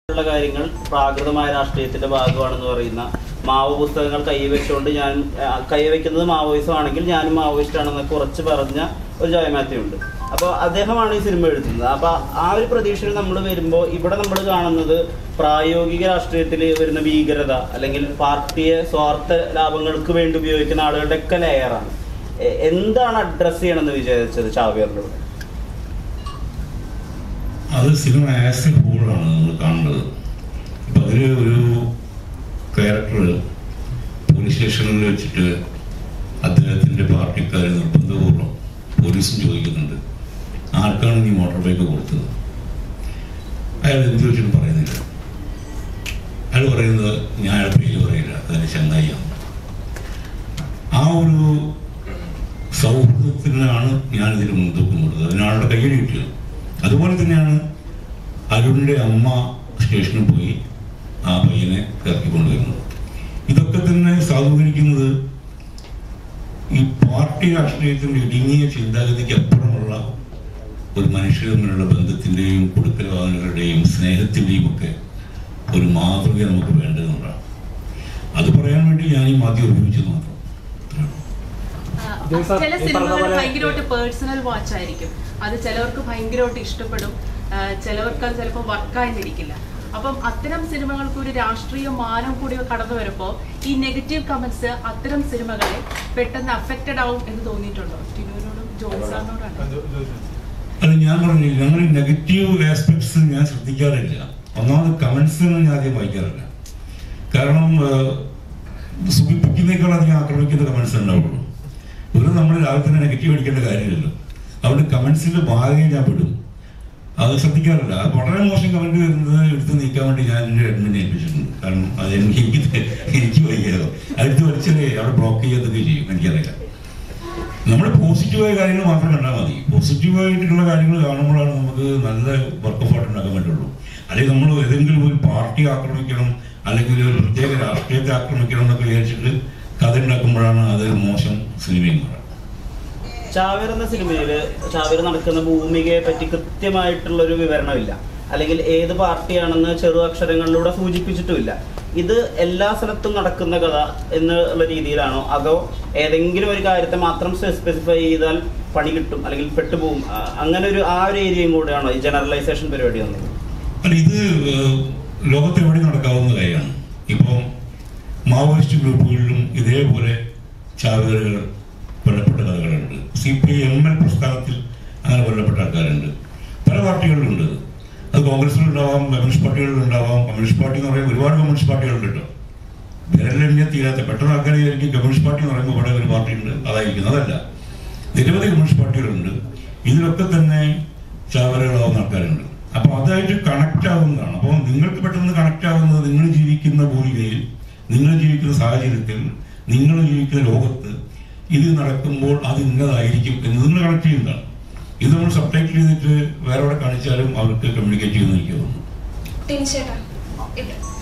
ഉള്ള കാര്യങ്ങൾ പ്രാകൃതമായ രാഷ്ട്രീയത്തിന്റെ ഭാഗമാണെന്ന് പറയുന്ന മാവോ പുസ്തകങ്ങൾ കൈവച്ചുകൊണ്ട് ഞാൻ ആ, കൈവയ്ക്കുന്നത് മാവോയിസം ആണെങ്കിൽ ഞാനും മാവോയിസ്റ്റ് ആണെന്നൊക്കെ കുറച്ച് പറഞ്ഞ ഒരു ജോയ് മാത്യു ഉണ്ട് അപ്പോൾ അദ്ദേഹമാണ് ഈ സിനിമ എഴുതുന്നത് അപ്പൊ ആ ഒരു പ്രതീക്ഷയിൽ നമ്മൾ വരുമ്പോൾ ഇവിടെ നമ്മൾ കാണുന്നത് പ്രായോഗിക രാഷ്ട്രീയത്തിൽ വരുന്ന ഭീകരത അല്ലെങ്കിൽ പാർട്ടിയെ സ്വാർത്ഥ ലാഭങ്ങൾക്ക് വേണ്ടി ഉപയോഗിക്കുന്ന ആളുകളുടെ ഒക്കെ ലെയറാണ് എ- എന്താണ് അഡ്രസ് ചെയ്യണമെന്ന് വിചാരിച്ചത് ചാവേറിലൂടെ അത് സിനിമ ആസ് എ ഹോളാണ് നമ്മൾ കാണേണ്ടത് ഇപ്പൊ അതില് ഒരു ക്യാരക്ടർ പോലീസ് സ്റ്റേഷനിൽ വെച്ചിട്ട് അദ്ദേഹത്തിന്റെ പാർട്ടിക്കാരെ നിർബന്ധപൂർവ്വം പോലീസും ചോദിക്കുന്നുണ്ട് ആർക്കാണ് നീ മോട്ടോർ ബൈക്ക് കൊടുത്തത് അയാൾ എന്ത് വെച്ചിട്ട് പറയുന്നില്ല അയാൾ പറയുന്നത് ഞാൻ അയാൾ പേര് പറയില്ല അതിന്റെ ചങ്ങായിയാണ് ആ ഒരു സൗഹൃദത്തിനാണ് ഞാൻ ഇതിന് മുൻതൂക്കം കൊടുത്തത് അതിനാളുടെ കയ്യിൽ കിട്ടിയത് അതുപോലെ തന്നെയാണ് അരുണിന്റെ അമ്മ സ്റ്റേഷനിൽ പോയി ആ പയ്യനെ ഇറക്കിക്കൊണ്ടുവരുന്നത് ഇതൊക്കെ തന്നെ സാധൂകരിക്കുന്നത് ഈ പാർട്ടി രാഷ്ട്രീയത്തിന്റെ ഇടുങ്ങിയ ചിന്താഗതിക്ക് അപ്പുറമുള്ള ഒരു മനുഷ്യ തമ്മിലുള്ള ബന്ധത്തിന്റെയും കൊടുക്കൽവാദങ്ങളുടെയും സ്നേഹത്തിന്റെയും ഒക്കെ ഒരു മാതൃക നമുക്ക് വേണ്ടതെന്നുള്ളതാണ് അത് പറയാൻ വേണ്ടി ഞാൻ ഈ മാധ്യമം ഉപയോഗിച്ചത് മാത്രം ഇത് സാർ, ചില ഈ പറഞ്ഞ സിനിമകൾ പോലെ- ഭയങ്കരമായിട്ട് പേഴ്സണൽ വാച്ച് ആയിരിക്കും അത് ചിലവർക്ക് ഭയങ്കരമായിട്ട് ഇഷ്ടപ്പെടും ആ, ചിലവർക്ക് അത് ചിലപ്പോൾ വർക്കായെന്നിരിക്കില്ല അപ്പം അത്തരം സിനിമകൾക്ക് ഒരു രാഷ്ട്രീയ മാനം കൂടി കടന്നു വരുമ്പോൾ ഈ നെഗറ്റീവ് കമന്റ്സ് അത്തരം സിനിമകളെ പെട്ടെന്ന് അഫക്റ്റഡ് ആവും എന്ന് തോന്നിയിട്ടുണ്ടോ ടിനുവിനോടും ജോൺസാറിനോടാണ് അല്ല ഞാൻ പറഞ്ഞു ഞങ്ങൾ നെഗറ്റീവ് ആസ്പെക്ട്സ് ഞാൻ ശ്രദ്ധിക്കാറില്ല ഒന്നാമത് കമന്റ്സ് ഞാൻ ആദ്യം വായിക്കാറില്ല കാരണം സുഖിപ്പിക്കുന്നേക്കാൾ അധികം ആക്രമിക്കുന്ന കമന്റ്സ് ഉണ്ടാവുള്ളൂ ഒരു നമ്മൾ രാവിലെ തന്നെ നെഗറ്റീവ് അടിക്കേണ്ട കാര്യമില്ലല്ലോ അതുകൊണ്ട് കമന്റ്സിന്റെ ഭാഗം ഞാൻ വിടും അത് ശ്രദ്ധിക്കാറില്ല അത് വളരെ മോശം കമന്റ് വരുന്നത് എടുത്ത് നീക്കാൻ വേണ്ടി ഞാൻ എന്റെ അഡ്മിനെ ഏൽപ്പിച്ചിട്ടുണ്ട് കാരണം അത് എനിക്ക് എനിക്ക് എനിക്ക് വയ്യാതോ അടുത്ത് വലിച്ചതേ അവിടെ ബ്ലോക്ക് ചെയ്യാതൊക്കെ ചെയ്യും എനിക്കറിയാം നമ്മൾ പോസിറ്റീവായ കാര്യങ്ങൾ മാത്രം കണ്ടാൽ മതി പോസിറ്റീവായിട്ടുള്ള കാര്യങ്ങൾ കാണുമ്പോഴാണ് നമുക്ക് നല്ല വർക്ക് ഓഫ് ഔട്ട് ഉണ്ടാക്കാൻ പറ്റുള്ളൂ അല്ലെങ്കിൽ നമ്മൾ ഏതെങ്കിലും ഒരു പാർട്ടി ആക്രമിക്കണം അല്ലെങ്കിൽ ഒരു പ്രത്യേക രാഷ്ട്രീയത്തെ ആക്രമിക്കണം എന്നൊക്കെ വിചാരിച്ചിട്ട് കഥ ഉണ്ടാക്കുമ്പോഴാണ് അത് മോശം സിനിമയും മാറുക ചാവേർ എന്ന സിനിമയില് ചാവേർ നടക്കുന്ന ഭൂമികയെ പറ്റി കൃത്യമായിട്ടുള്ള ഒരു വിവരണമില്ല അല്ലെങ്കിൽ ഏത് പാർട്ടിയാണെന്ന് ചെറു അക്ഷരങ്ങളിലൂടെ സൂചിപ്പിച്ചിട്ടുമില്ല ഇത് എല്ലാ സ്ഥലത്തും നടക്കുന്ന കഥ എന്നുള്ള രീതിയിലാണോ അതോ ഏതെങ്കിലും ഒരു കാര്യത്തെ മാത്രം സ്പെസിഫൈ ചെയ്താൽ പണി കിട്ടും അല്ലെങ്കിൽ പെട്ടുപോകും ആ, അങ്ങനെ ഒരു ആ ഒരു ഏരിയയും കൂടെയാണോ ഈ ജനറലൈസേഷൻ പരിപാടി വന്നത് അല്ല ഇത് ഏഹ്, ലോകത്തെവിടെ നടക്കാവുന്ന കാര്യമാണ് ഇപ്പോൾ മാവോയിസ്റ്റ് ഗ്രൂപ്പുകളിലും ഇതേപോലെ ചാവേറുകൾ കൊല്ലപ്പെട്ട കഥകളുണ്ട് C P I M L പ്രസ്ഥാനത്തിൽ അങ്ങനെ കൊല്ലപ്പെട്ട ആൾക്കാരുണ്ട് പല പാർട്ടികളിലുണ്ട് അത് കോൺഗ്രസിലുണ്ടാവാം കമ്മ്യൂണിസ്റ്റ് പാർട്ടികളിലുണ്ടാവാം കമ്മ്യൂണിസ്റ്റ് പാർട്ടി എന്ന് പറയുമ്പോൾ ഒരുപാട് കമ്മ്യൂണിസ്റ്റ് പാർട്ടികളുണ്ട് കേട്ടോ വിരലെണ്ണ തീരാത്ത പെട്ടെന്ന് ആൾക്കാർ വിചാരിക്കും കമ്മ്യൂണിസ്റ്റ് പാർട്ടി എന്ന് പറയുമ്പോൾ ഇവിടെ ഒരു പാർട്ടി ഉണ്ട് അതായിരിക്കും അതല്ല നിരവധി കമ്മ്യൂണിസ്റ്റ് പാർട്ടികളുണ്ട് ഇതിലൊക്കെ തന്നെ ചാവറകളാവുന്ന ആൾക്കാരുണ്ട് അപ്പൊ അതായിട്ട് കണക്ട് ആവുന്നതാണ് അപ്പോൾ നിങ്ങൾക്ക് പെട്ടെന്ന് കണക്ട് ആവുന്നത് നിങ്ങൾ ജീവിക്കുന്ന ഭൂമികയിൽ നിങ്ങൾ ജീവിക്കുന്ന സാഹചര്യത്തിൽ നിങ്ങൾ ജീവിക്കുന്ന ലോകത്ത് ഇത് നടക്കുമ്പോൾ അത് ഇന്നതായിരിക്കും എന്നതിന് കണക്ട് ചെയ്യുന്നതാണ് ഇത് നമ്മൾ സബ്ടൈറ്റിൽ ചെയ്തിട്ട് വേറെ എവിടെ കാണിച്ചാലും അവർക്ക് കമ്മ്യൂണിക്കേറ്റ് ചെയ്യുന്ന എനിക്ക് തോന്നുന്നു ടിൻചേട്ടാ ഇത്